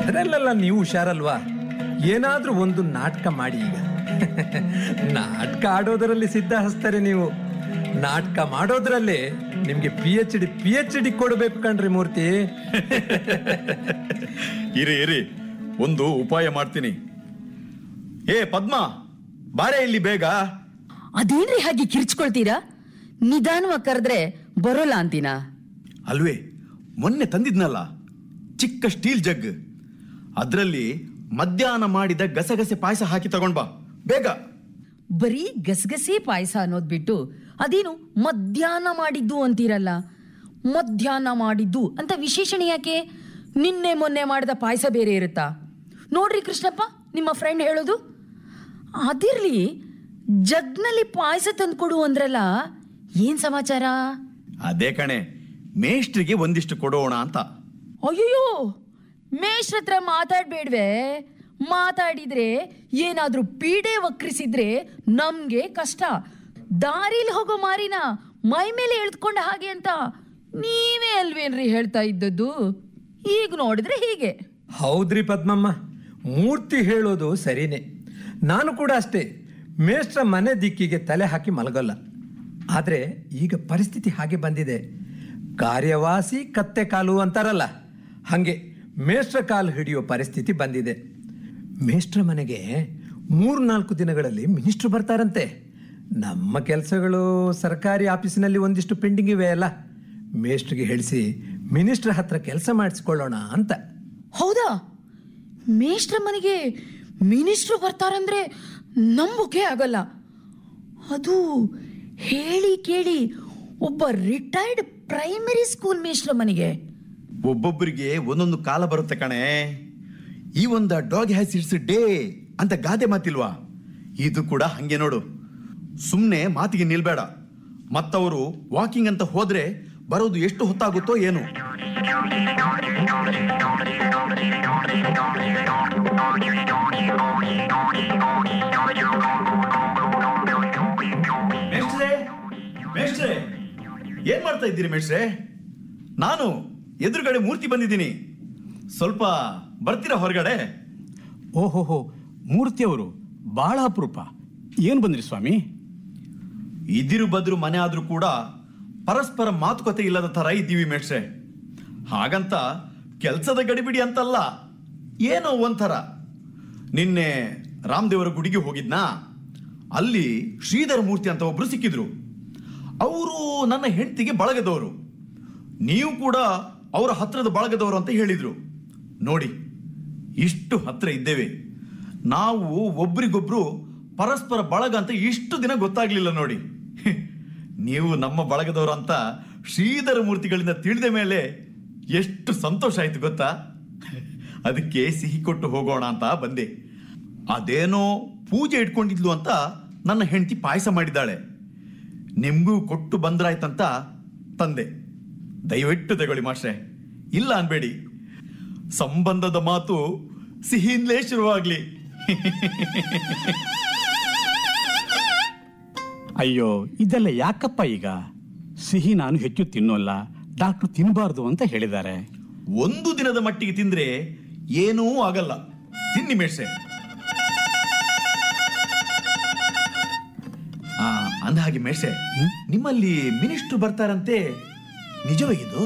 ಅದರಲ್ಲೆಲ್ಲ ನೀವು ಹುಷಾರಲ್ವಾ ಏನಾದ್ರೂ ಒಂದು ನಾಟಕ ಮಾಡಿ ಈಗ ನಾಟಕ ಆಡೋದರಲ್ಲಿ ಸಿದ್ಧ ಹಸ್ತಾರೆ ನೀವು ನಾಟಕ ಮಾಡೋದ್ರಲ್ಲಿ ನಿಮ್ಗೆ P H D P H D ಕೊಡಬೇಕು ಕಣ್ರಿ ಮೂರ್ತಿ ಇರಿ ಇರಿ ಒಂದು ಉಪಾಯ ಮಾಡ್ತೀನಿ ಏ ಪದ್ಮ ಬಾರೆ ಇಲ್ಲಿ ಬೇಗ ಅದೇನ್ರಿ ಹಾಗೆ ಕಿರ್ಚ್ಕೊಳ್ತೀರಾ ನಿಧಾನವಾಗಿ ಕರೆದ್ರೆ ಬರೋಲ್ಲ ಅಂತೀನಾ ಅಲ್ವೇ ಮೊನ್ನೆ ತಂದಿದ್ನಲ್ಲ ಚಿಕ್ಕ ಸ್ಟೀಲ್ ಜಗ್ ಅದರಲ್ಲಿ ಮಧ್ಯಾಹ್ನ ಮಾಡಿದ ಗಸಗಸೆ ಪಾಯಸ ಹಾಕಿ ತಗೊಂಡ್ ಬಾ ಬೇಗ ಬರೀ ಗಸಗಸೆ ಪಾಯಸ ಅನ್ನೋದ್ ಬಿಟ್ಟು ಅದೇನು ಮಧ್ಯಾಹ್ನ ಮಾಡಿದ್ದು ಅಂತೀರಲ್ಲ ಮಧ್ಯಾಹ್ನ ಮಾಡಿದ್ದು ಅಂತ ವಿಶೇಷಣೆ ಯಾಕೆ ನಿನ್ನೆ ಮೊನ್ನೆ ಮಾಡಿದ ಪಾಯಸ ಬೇರೆ ಇರುತ್ತಾ ನೋಡ್ರಿ ಕೃಷ್ಣಪ್ಪ ನಿಮ್ಮ ಫ್ರೆಂಡ್ ಹೇಳೋದು ಅದಿರ್ಲಿ ಜಗ್ನಲ್ಲಿ ಪಾಯಸ ತಂದ್ಕೊಡು ಅಂದ್ರಲ್ಲ ಏನ್ ಸಮಾಚಾರ ಅದೇ ಕಣೆ ಮೇಷ್ಟ್ರಿಗೆ ಒಂದಿಷ್ಟು ಕೊಡೋಣ ಅಂತ ಅಯ್ಯೋ ಮೇಷ್ರ ಹತ್ರ ಮಾತಾಡ್ಬೇಡ್ವೆ ಮಾತಾಡಿದ್ರೆ ಏನಾದ್ರೂ ಪೀಡೆ ವಕ್ರಿಸಿದ್ರೆ ನಮ್ಗೆ ಕಷ್ಟ ದಾರಿಲಿ ಹೋಗೋ ಮಾರಿನ ಮೈ ಮೇಲೆ ಎಳ್ದ್ಕೊಂಡ ಹಾಗೆ ಅಂತ ನೀವೇ ಅಲ್ವೇನ್ರಿ ಹೇಳ್ತಾ ಇದ್ದದ್ದು ಈಗ ನೋಡಿದ್ರೆ ಹೀಗೆ ಹೌದ್ರಿ ಪದ್ಮಮ್ಮ ಮೂರ್ತಿ ಹೇಳೋದು ಸರಿನೇ ನಾನು ಕೂಡ ಅಷ್ಟೇ ಮೇಷ್ಟ್ರ ಮನೆ ದಿಕ್ಕಿಗೆ ತಲೆ ಹಾಕಿ ಮಲಗಲ್ಲ ಆದರೆ ಈಗ ಪರಿಸ್ಥಿತಿ ಹಾಗೆ ಬಂದಿದೆ ಕಾರ್ಯವಾಸಿ ಕತ್ತೆ ಕಾಲು ಅಂತಾರಲ್ಲ ಹಾಗೆ ಮೇಷ್ಟ್ರ ಕಾಲು ಹಿಡಿಯೋ ಪರಿಸ್ಥಿತಿ ಬಂದಿದೆ ಮೇಷ್ಟ್ರ ಮನೆಗೆ ಮೂರ್ನಾಲ್ಕು ದಿನಗಳಲ್ಲಿ ಮಿನಿಸ್ಟ್ರು ಬರ್ತಾರಂತೆ ನಮ್ಮ ಕೆಲಸಗಳು ಸರ್ಕಾರಿ ಆಫೀಸಿನಲ್ಲಿ ಒಂದಿಷ್ಟು ಪೆಂಡಿಂಗ್ ಇವೆ ಅಲ್ಲ ಮೇಷ್ಟ್ರಿಗೆ ಹೇಳಿಸಿ ಮಿನಿಸ್ಟ್ರ್ ಹತ್ರ ಕೆಲಸ ಮಾಡಿಸ್ಕೊಳ್ಳೋಣ ಅಂತ ಹೌದಾ ಮೇಷ್ಟ್ರ ಮನೆಗೆ ಮಿನಿಸ್ಟ್ರು ಬರ್ತಾರಂದ್ರೆ ನಂಬುಕೆ ಆಗಲ್ಲ ಅದು ಹೇಳಿ ಕೇಳಿ ಒಬ್ಬ ರಿಟೈರ್ಡ್ ಪ್ರೈಮರಿ ಸ್ಕೂಲ್ ಮೇಷ್ಟ್ರ ಮನೆಗೆ ಒಬ್ಬೊಬ್ಬರಿಗೆ ಒಂದೊಂದು ಕಾಲ ಬರುತ್ತೆ ಕಣೆ ಈ ಒಂದ ಡಾಗ್ ಹ್ಯಾಸ್ ಇಟ್ಸ್ ಡೇ ಅಂತ ಗಾದೆ ಮಾತಿಲ್ವಾ ಇದು ಕೂಡ ಹಂಗೆ ನೋಡು ಸುಮ್ಮನೆ ಮಾತಿಗೆ ನಿಲ್ಬೇಡ ಮತ್ತವರು ವಾಕಿಂಗ್ ಅಂತ ಹೋದ್ರೆ ಬರೋದು ಎಷ್ಟು ಹೊತ್ತಾಗುತ್ತೋ ಏನು ಮೇಷ್ಟ್ರೇ ಮೇಷ್ಟ್ರೇ ಏನ್ ಮಾಡ್ತಾ ಇದ್ದೀರಿ ಮೇಷ್ಟ್ರೇ ನಾನು ಎದುರುಗಡೆ ಮೂರ್ತಿ ಬಂದಿದ್ದೀನಿ ಸ್ವಲ್ಪ ಬರ್ತೀರಾ ಹೊರಗಡೆ ಓಹೋಹೋ ಮೂರ್ತಿಯವರು ಬಹಳ ಅಪರೂಪ ಏನು ಬಂದ್ರಿ ಸ್ವಾಮಿ ಇದಿರು ಬದ್ರು ಮನೆ ಆದ್ರೂ ಕೂಡ ಪರಸ್ಪರ ಮಾತುಕತೆ ಇಲ್ಲದ ತರ ಇದ್ದೀವಿ ಮೇಷ್ಟ್ರೆ ಹಾಗಂತ ಕೆಲಸದ ಗಡಿಬಿಡಿ ಅಂತಲ್ಲ ಏನೋ ಒಂಥರ ನಿನ್ನೆ ರಾಮದೇವರ ಗುಡಿಗೆ ಹೋಗಿದ್ನಾ ಅಲ್ಲಿ ಶ್ರೀಧರ ಮೂರ್ತಿ ಅಂತ ಒಬ್ರು ಸಿಕ್ಕಿದ್ರು ಅವರು ನನ್ನ ಹೆಂಡತಿಗೆ ಬಳಗದವರು ನೀವು ಕೂಡ ಅವರ ಹತ್ರದ ಬಳಗದವರು ಅಂತ ಹೇಳಿದ್ರು ನೋಡಿ ಇಷ್ಟು ಹತ್ರ ಇದ್ದೇವೆ ನಾವು ಒಬ್ರಿಗೊಬ್ರು ಪರಸ್ಪರ ಬಳಗ ಅಂತ ಇಷ್ಟು ದಿನ ಗೊತ್ತಾಗ್ಲಿಲ್ಲ ನೋಡಿ ನೀವು ನಮ್ಮ ಬಳಗದವರು ಅಂತ ಶ್ರೀಧರ ಮೂರ್ತಿಗಳಿಂದ ತಿಳಿದ ಮೇಲೆ ಎಷ್ಟು ಸಂತೋಷ ಆಯ್ತು ಗೊತ್ತಾ ಅದಕ್ಕೆ ಸಿಹಿ ಕೊಟ್ಟು ಹೋಗೋಣ ಅಂತ ಬಂದೆ ಅದೇನೋ ಪೂಜೆ ಇಟ್ಕೊಂಡಿದ್ಲು ಅಂತ ನನ್ನ ಹೆಂಡತಿ ಪಾಯಸ ಮಾಡಿದ್ದಾಳೆ ನಿಮ್ಗೂ ಕೊಟ್ಟು ಬಂದ್ರಾಯ್ತಂತ ತಂದೆ ದಯವಿಟ್ಟು ತಗೊಳ್ಳಿ ಮಾಸ್ಟ್ರೆ ಇಲ್ಲ ಅನ್ಬೇಡಿ ಸಂಬಂಧದ ಮಾತು ಸಿಹಿಯಿಂದಲೇ ಶುರುವಾಗ್ಲಿ ಅಯ್ಯೋ ಇದೆಲ್ಲ ಯಾಕಪ್ಪ ಈಗ ಸಿಹಿ ನಾನು ಹೆಚ್ಚು ತಿನ್ನೋಲ್ಲ ಡಾಕ್ಟರ್ ತಿನ್ನಬಾರ್ದು ಅಂತ ಹೇಳಿದ್ದಾರೆ ಒಂದು ದಿನದ ಮಟ್ಟಿಗೆ ತಿಂದ್ರೆ ಏನೂ ಆಗಲ್ಲ ತಿನ್ನಿ ಮೇಷ್ರೆ ಆ ಅಂದ ಹಾಗೆ ಮೇಷ್ರೆ ನಿಮ್ಮಲ್ಲಿ ಮಿನಿಸ್ಟ್ರು ಬರ್ತಾರಂತೆ ನಿಜವೇ ಇದು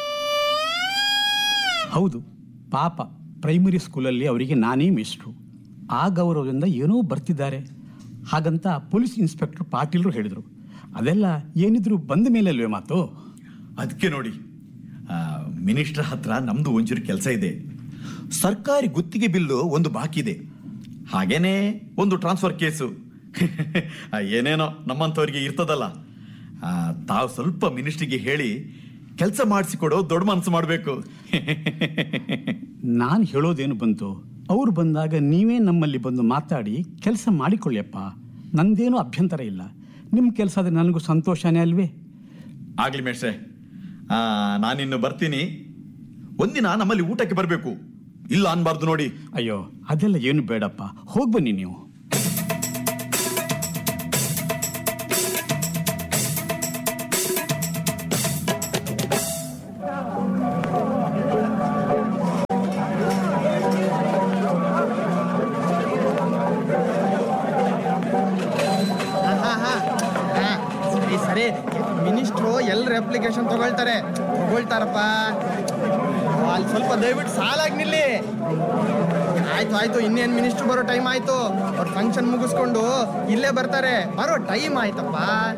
ಹೌದು ಪಾಪ ಪ್ರೈಮರಿ ಸ್ಕೂಲಲ್ಲಿ ಅವರಿಗೆ ನಾನೇ ಮಿಸ್ಟ್ರು ಆ ಗೌರವದಿಂದ ಏನೋ ಬರ್ತಿದ್ದಾರೆ ಹಾಗಂತ ಪೊಲೀಸ್ ಇನ್ಸ್ಪೆಕ್ಟರ್ ಪಾಟೀಲ್ರು ಹೇಳಿದರು ಅದೆಲ್ಲ ಏನಿದ್ರು ಬಂದ ಮೇಲೆ ಅಲ್ವೇ ಮಾತು ಅದಕ್ಕೆ ನೋಡಿ ಮಿನಿಸ್ಟರ್ ಹತ್ರ ನಮ್ದು ಒಂಚೂರು ಕೆಲಸ ಇದೆ ಸರ್ಕಾರಿ ಗುತ್ತಿಗೆ ಬಿಲ್ಲು ಒಂದು ಬಾಕಿ ಇದೆ ಹಾಗೇನೆ ಒಂದು ಟ್ರಾನ್ಸ್ಫರ್ ಕೇಸು ಆ, ಏನೇನೋ ನಮ್ಮಂಥವ್ರಿಗೆ ಇರ್ತದಲ್ಲ ಆ, ತಾವು ಸ್ವಲ್ಪ ಮಿನಿಸ್ಟ್ರಿಗೆ ಹೇಳಿ ಕೆಲಸ ಮಾಡಿಸಿಕೊಡೋ ದೊಡ್ಡ ಮನಸ್ಸು ಮಾಡಬೇಕು ನಾನು ಹೇಳೋದೇನು ಬಂತು ಅವ್ರು ಬಂದಾಗ ನೀವೇ ನಮ್ಮಲ್ಲಿ ಬಂದು ಮಾತಾಡಿ ಕೆಲಸ ಮಾಡಿಕೊಳ್ಳಿಯಪ್ಪ ನಂದೇನೂ ಅಭ್ಯಂತರ ಇಲ್ಲ ನಿಮ್ಮ ಕೆಲಸ ಆದರೆ ನನಗೂ ಸಂತೋಷನೇ ಅಲ್ವೇ ಆಗ್ಲಿ ಮೇಷ್ರೆ ಆ, ನಾನಿನ್ನು ಬರ್ತೀನಿ ಒಂದಿನ ನಮ್ಮಲ್ಲಿ ಊಟಕ್ಕೆ ಬರಬೇಕು ಇಲ್ಲ ಅನ್ಬಾರ್ದು ನೋಡಿ ಅಯ್ಯೋ ಅದೆಲ್ಲ ಏನು ಬೇಡಪ್ಪ ಹೋಗಿ ಬನ್ನಿ ನೀವು ಅಪ್ಲಿಕೇಶನ್ ತಗೊಳ್ತಾರೆ ತಗೊಳ್ತಾರಪ್ಪ ಓ, ಅಲ್ಲಿ ಸ್ವಲ್ಪ ದಯವಿಟ್ಟು ಸಾಲಾಗಿ ನಿಲ್ಲಿ ಆಯ್ತು ಆಯ್ತು ಇನ್ನೇನು ಮಿನಿಸ್ಟ್ರು ಬರೋ ಟೈಮ್ ಆಯ್ತು ಅವ್ರ ಫಂಕ್ಷನ್ ಮುಗಿಸ್ಕೊಂಡು ಇಲ್ಲೇ ಬರ್ತಾರೆ ಬರೋ ಟೈಮ್ ಆಯ್ತಪ್ಪ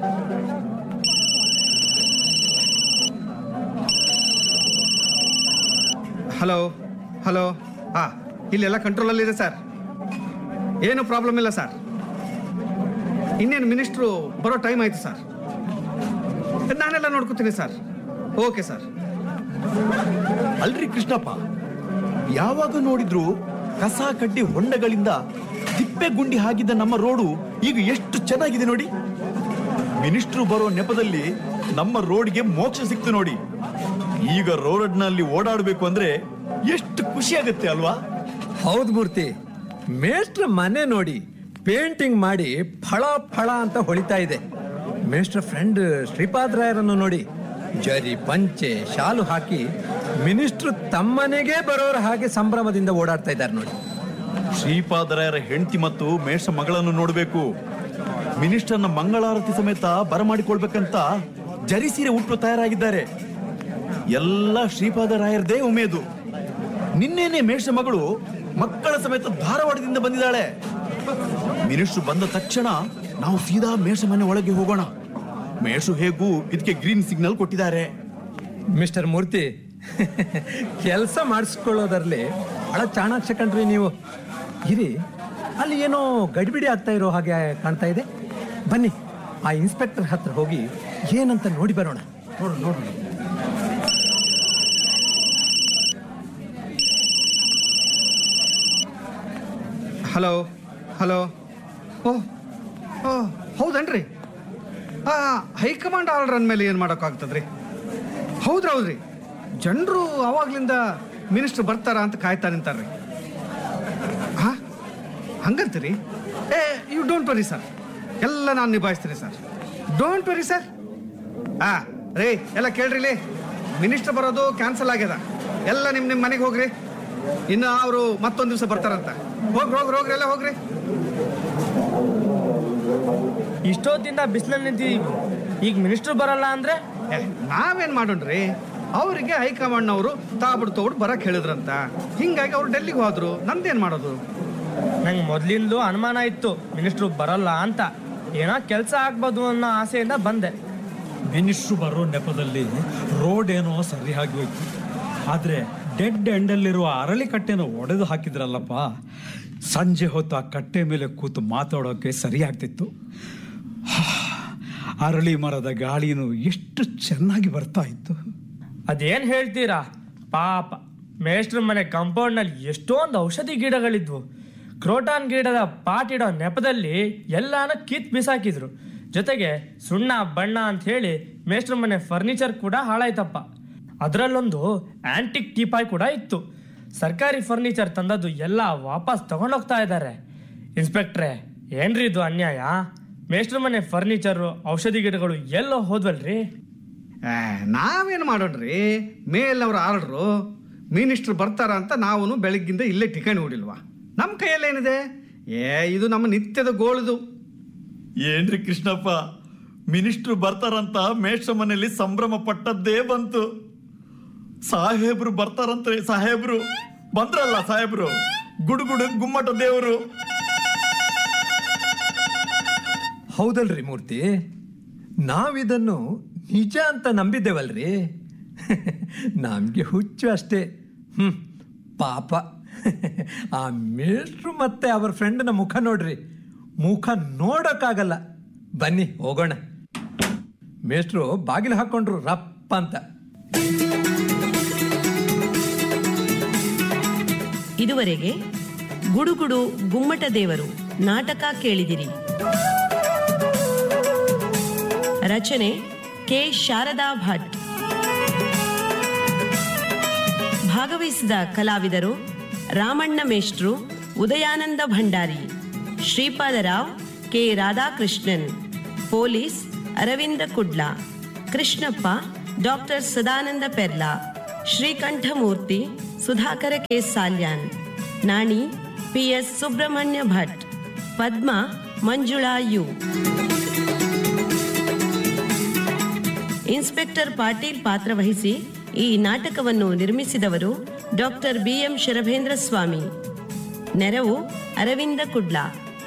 ಹಲೋ ಹಲೋ ಹಾಂ ಇಲ್ಲೆಲ್ಲ ಕಂಟ್ರೋಲಲ್ಲಿದೆ ಸರ್ ಏನು ಪ್ರಾಬ್ಲಮ್ ಇಲ್ಲ ಸರ್ ಇನ್ನೇನು ಮಿನಿಸ್ಟ್ರು ಬರೋ ಟೈಮ್ ಆಯಿತು ಸರ್ ನಾನೆಲ್ಲ ನೋಡ್ಕೋತೀನಿ ಸರ್ ಓಕೆ ಸರ್ ಅಲ್ರಿ ಕೃಷ್ಣಪ್ಪ ಯಾವಾಗ ನೋಡಿದ್ರು ಕಸ ಕಡ್ಡಿ ಹೊಂಡಗಳಿಂದ ತಿಪ್ಪೆ ಗುಂಡಿ ಹಾಕಿದ್ದ ನಮ್ಮ ರೋಡು ಈಗ ಎಷ್ಟು ಚೆನ್ನಾಗಿದೆ ನೋಡಿ ಮಿನಿಸ್ಟ್ರು ಬರೋ ನೆಪದಲ್ಲಿ ನಮ್ಮ ರೋಡ್ಗೆ ಮೋಕ್ಷ ಸಿಕ್ತು ನೋಡಿ ಈಗ ರೋಡ್ನಲ್ಲಿ ಓಡಾಡಬೇಕು ಅಂದ್ರೆ ಎಷ್ಟು ಖುಷಿ ಆಗುತ್ತೆ ಅಲ್ವಾ ಹೌದು ಮೂರ್ತಿ ಮೇಷ್ಟ್ರ ಮನೆ ನೋಡಿ ಪೇಂಟಿಂಗ್ ಮಾಡಿ ಫಳ ಫಳ ಅಂತ ಹೊಳಿತಾ ಇದೆ ಮೇಷ್ಟ್ರ ಫ್ರೆಂಡ್ ಶ್ರೀಪಾದ್ ರಾಯರನ್ನು ನೋಡಿ ಜರಿ ಪಂಚೆ ಶಾಲು ಹಾಕಿ ಮಿನಿಸ್ಟ್ರು ತಮ್ಮನೆಗೆ ಬರೋರ ಹಾಗೆ ಸಂಭ್ರಮದಿಂದ ಓಡಾಡ್ತಾ ಇದ್ದಾರೆ ನೋಡಿ ಶ್ರೀಪಾದರಾಯರ ಹೆಂಡತಿ ಮತ್ತು ಮೇಷ ಮಗಳನ್ನು ನೋಡಬೇಕು ಮಿನಿಸ್ಟರ್ನ ಮಂಗಳಾರತಿ ಸಮೇತ ಬರಮಾಡಿಕೊಳ್ಬೇಕಂತ ಜರಿ ಸೀರೆ ಉಟ್ಟು ತಯಾರಾಗಿದ್ದಾರೆ ಎಲ್ಲ ಶ್ರೀಪಾದರಾಯರದೇ ಉಮೇದು ನಿನ್ನೆನೆ ಮೇಷ ಮಗಳು ಮಕ್ಕಳ ಸಮೇತ ಧಾರವಾಡದಿಂದ ಬಂದಿದ್ದಾಳೆ ಮಿನಿಸ್ಟ್ರು ಬಂದ ತಕ್ಷಣ ನಾವು ಸೀದಾ ಮೇಷ ಮನೆ ಒಳಗೆ ಹೋಗೋಣ ಮೇಷು ಹೇಗೂ ಇದಕ್ಕೆ ಗ್ರೀನ್ ಸಿಗ್ನಲ್ ಕೊಟ್ಟಿದ್ದಾರೆ ಮಿಸ್ಟರ್ ಮೂರ್ತಿ ಕೆಲಸ ಮಾಡಿಸ್ಕೊಳ್ಳೋದ್ರಲ್ಲಿ ಬಹಳ ಚಾಣಾಕ್ಷ ಕಣ್ರಿ ನೀವು ಇರಿ ಅಲ್ಲಿ ಏನೋ ಗಡಿಬಿಡಿ ಆಗ್ತಾ ಇರೋ ಹಾಗೆ ಕಾಣ್ತಾ ಇದೆ ಬನ್ನಿ ಆ ಇನ್ಸ್ಪೆಕ್ಟರ್ ಹತ್ರ ಹೋಗಿ ಏನಂತ ನೋಡಿ ಬರೋಣ ನೋಡು ನೋಡು ಹಲೋ ಹಲೋ ಓ ಓ ಹೌದನ್ರಿ ಹಾಂ ಹೈಕಮಾಂಡ್ ಆರ್ಡರ್ ಅಂದಮೇಲೆ ಏನು ಮಾಡೋಕ್ಕಾಗ್ತದ್ರಿ ಹೌದ್ರಿ ಹೌದ್ರಿ ಜನರು ಅವಾಗ್ಲಿಂದ ಮಿನಿಸ್ಟ್ರ್ ಬರ್ತಾರ ಅಂತ ಕಾಯ್ತಾ ನಿಂತಾರ್ರಿ ಹಾಂ ಹಂಗಂತೀರಿ ಏ ಯು ಡೋಂಟ್ ವರಿ ಸರ್ ಎಲ್ಲ ನಾನು ನಿಭಾಯಿಸ್ತೀನಿ ಸರ್ ಡೋಂಟ್ ವರಿ ಸರ್ ಹಾಂ ರೀ ಎಲ್ಲ ಕೇಳ್ರಿ ಇಲ್ಲಿ ಮಿನಿಸ್ಟರ್ ಬರೋದು ಕ್ಯಾನ್ಸಲ್ ಆಗ್ಯದ ಎಲ್ಲ ನಿಮ್ಮ ನಿಮ್ಮ ಮನೆಗೆ ಹೋಗ್ರಿ ಇನ್ನು ಅವರು ಮತ್ತೊಂದು ದಿವಸ ಬರ್ತಾರಂತ ಹೋಗ್ರಿ ಹೋಗ್ರಿ ಹೋಗ್ರಿ ಎಲ್ಲ ಹೋಗ್ರಿ ಇಷ್ಟೊತ್ತಿಂದ ಬಿಸಿಲಲ್ಲಿ ನಿಂತಿದ್ದೀವಿ ಈಗ ಮಿನಿಸ್ಟ್ರು ಬರಲ್ಲ ಅಂದ್ರೆ ಏ, ನಾವೇನ್ ಮಾಡೋಣ್ರಿ ಅವರಿಗೆ ಹೈಕಮಾಂಡ್ನವರು ತಾಬಿಡ್ ತೋಬಿಡ್ ಬರಕ್ ಹೇಳಿದ್ರಂತ ಹಿಂಗಾಗಿ ಅವ್ರು ಡೆಲ್ಲಿಗೆ ಹೋದ್ರು ನಂದೇನ್ ಮಾಡೋದು ನಂಗೆ ಮೊದ್ಲಿಂದಲೂ ಅನುಮಾನ ಇತ್ತು ಮಿನಿಸ್ಟ್ರು ಬರಲ್ಲ ಅಂತ ಏನೋ ಕೆಲಸ ಆಗ್ಬೋದು ಅನ್ನೋ ಆಸೆಯಿಂದ ಬಂದೆ ಮಿನಿಸ್ಟ್ರು ಬರೋ ನೆಪದಲ್ಲಿ ರೋಡ್ ಏನೋ ಸರಿ ಆಗಿ ಹೋಯ್ತು ಆದರೆ ಡೆಡ್ ಎಂಡಲ್ಲಿರುವ ಅರಳಿ ಕಟ್ಟೆನ ಒಡೆದು ಹಾಕಿದ್ರಲ್ಲಪ್ಪ ಸಂಜೆ ಹೊತ್ತು ಆ ಕಟ್ಟೆ ಮೇಲೆ ಕೂತು ಮಾತಾಡೋಕೆ ಸರಿ ಆಗ್ತಿತ್ತು ಹಾ, ಅರಳಿ ಮರದ ಗಾಳಿನೂ ಎಷ್ಟು ಚೆನ್ನಾಗಿ ಬರ್ತಾ ಇತ್ತು ಅದೇನ್ ಹೇಳ್ತೀರಾ ಪಾಪ ಮೇಷ್ಟ್ರ ಮನೆ ಕಾಂಪೌಂಡ್ನಲ್ಲಿ ಎಷ್ಟೊಂದು ಔಷಧಿ ಗಿಡಗಳಿದ್ವು ಕ್ರೋಟಾನ್ ಗಿಡದ ಪಾಟಿಡೋ ನೆಪದಲ್ಲಿ ಎಲ್ಲಾನ ಕಿತ್ ಬಿಸಾಕಿದ್ರು ಜೊತೆಗೆ ಸುಣ್ಣ ಬಣ್ಣ ಅಂತ ಹೇಳಿ ಮೇಷ್ಟ್ರ ಮನೆ ಫರ್ನಿಚರ್ ಕೂಡ ಹಾಳಾಯ್ತಪ್ಪ ಅದರಲ್ಲೊಂದು ಆಂಟಿಕ್ ಟೀಪಾಯ್ ಕೂಡ ಇತ್ತು ಸರ್ಕಾರಿ ಫರ್ನಿಚರ್ ತಂದದ್ದು ಎಲ್ಲ ವಾಪಸ್ ತಗೊಂಡೋಗ್ತಾ ಇದ್ದಾರೆ ಇನ್ಸ್ಪೆಕ್ಟ್ರೆ ಏನ್ರಿ ಇದು ಅನ್ಯಾಯ ಮೇಷ್ಟ್ರ ಮನೆ ಫರ್ನಿಚರು ಔಷಧಿ ಗಿಡಗಳು ಎಲ್ಲೋ ಹೋದ್ವಲ್ರಿ ಏ, ನಾವೇನ್ ಮಾಡೋಣ್ರಿ ಮೇಲವ್ರ ಆರ್ಡ್ರು ಮಿನಿಸ್ಟ್ರ್ ಬರ್ತಾರ ಅಂತ ನಾವು ಬೆಳಗ್ಗಿಂದ ಇಲ್ಲೇ ಟಿಕಣಿ ಹೊಡಿಲ್ವಾ ನಮ್ಮ ಕೈಯಲ್ಲೇನಿದೆ ಏ ಇದು ನಮ್ಮ ನಿತ್ಯದ ಗೋಳುದು ಏನ್ರಿ ಕೃಷ್ಣಪ್ಪ ಮಿನಿಸ್ಟ್ರು ಬರ್ತಾರಂತ ಮೇಷ ಮನೆಯಲ್ಲಿ ಸಂಭ್ರಮ ಪಟ್ಟದ್ದೇ ಬಂತು ಸಾಹೇಬ್ರು ಬರ್ತಾರಂತ್ರಿ ಸಾಹೇಬ್ರು ಬಂದ್ರಲ್ಲ ಸಾಹೇಬ್ರು ಗುಡುಗುಡು ಗುಮ್ಮಟ ದೇವರು ಹೌದಲ್ರಿ ಮೂರ್ತಿ ನಾವಿದನ್ನು ನಿಜ ಅಂತ ನಂಬಿದ್ದೇವಲ್ರಿ ನಮಗೆ ಹುಚ್ಚು ಅಷ್ಟೇ ಹ್ಮ್ ಪಾಪ ಆ ಮೇಷ್ಟ್ರು ಮತ್ತೆ ಅವರ ಫ್ರೆಂಡ್ನ ಮುಖ ನೋಡ್ರಿ ಮುಖ ನೋಡೋಕ್ಕಾಗಲ್ಲ ಬನ್ನಿ ಹೋಗೋಣ ಮೇಷ್ಟ್ರು ಬಾಗಿಲು ಹಾಕೊಂಡ್ರು ರಪ್ಪ ಅಂತ ಇದುವರೆಗೆ ಗುಡುಗುಡು ಗುಮ್ಮಟ ದೇವರು ನಾಟಕ ಕೇಳಿದಿರಿ ರಚನೆ ಕೆ ಶಾರದಾ ಭಟ್ ಭಾಗವಹಿಸಿದ ಕಲಾವಿದರು ರಾಮಣ್ಣ ಮೇಷ್ಟ್ರು Udayananda Bhandari Shripadarao K Radhakrishnan police Aravinda Kudla Krishnappa doctor Sadananda Perla Srikanthamurthy Sudhakara K Salyan Nani P S Subrahmanya Bhat Padma Manjula U inspector Patil ಪಾತ್ರ ವಹಿಸಿ ಈ ನಾಟಕವನ್ನು ನಿರ್ಮಿಸಿದವರು doctor B M Sharabhendra Swamy ನೆರವು ಅರವಿಂದ ಕುಡ್ಲಾ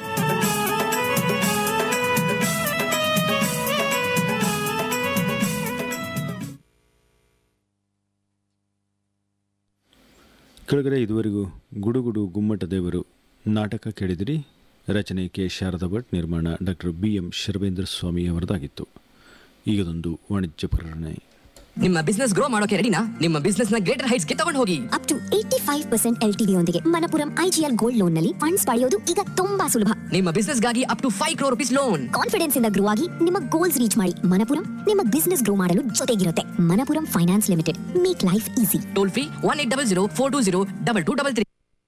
ಕೆಳಗಡೆ ಇದುವರೆಗೂ ಗುಡುಗುಡು ಗುಮ್ಮಟ ದೇವರು ನಾಟಕ ಕೇಳಿದಿರಿ ರಚನೆ ಕೆ ಶಾರದಾ ಭಟ್ ನಿರ್ಮಾಣ doctor B M Sharvendra Swamy ಅವರದಾಗಿತ್ತು ಈಗದೊಂದು ವಾಣಿಜ್ಯ ಪ್ರಕಟಣೆ ನಿಮ್ಮ ಬಿಸ್ನೆಸ್ ಗ್ರೋ ಮಾಡೋಕೆ ರೆಡಿನಾ ನಿಮ್ಮ ಬಿಸ್ನೆಸ್ ನ ಗ್ರೇಟರ್ ಹೈಟ್ಸ್ ಗೆ ತಗೊಂಡು ಹೋಗಿ up to eighty five percent L T ಯೊಂದಿಗೆ ಮನಪುರಂ ಐಜಿಎಲ್ ಗೋಲ್ಡ್ ಲೋನ್ ನಲ್ಲಿ ಫಂಡ್ಸ್ ಪಡೆಯೋದು ಈಗ ತುಂಬಾ ಸುಲಭ ನಿಮ್ಮ ಬಿಸ್ನೆಸ್ ಗಾಗಿ up to five crore rupees loan confidence ಇಂದ ಗ್ರೋ ಆಗಿ ನಿಮ್ಮ ಗೋಲ್ಸ್ ರೀಚ್ ಮಾಡಿ ಮನಪುರಂ ನಿಮ್ಮ ಬಿಸ್ನೆಸ್ ಗ್ರೋ ಮಾಡಲು ಜೊತೆಗಿರುತ್ತೆ Manappuram finance limited make life easy toll free one eight double zero four two zero double two double three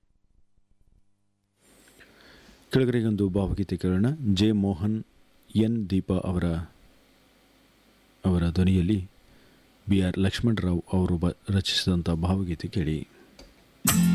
ಕೆಳಗಡೆಗೊಂದು ಭಾವಗೀತೆ ಕೇಳೋಣ ಜೆ ಮೋಹನ್ ಎನ್ ದೀಪಾ ಅವರ ಅವರ ಧ್ವನಿಯಲ್ಲಿ ಬಿ ಆರ್ ಲಕ್ಷ್ಮಣರಾವ್ ಅವರು ಬ ರಚಿಸಿದಂಥ ಭಾವಗೀತೆ ಕೇಳಿ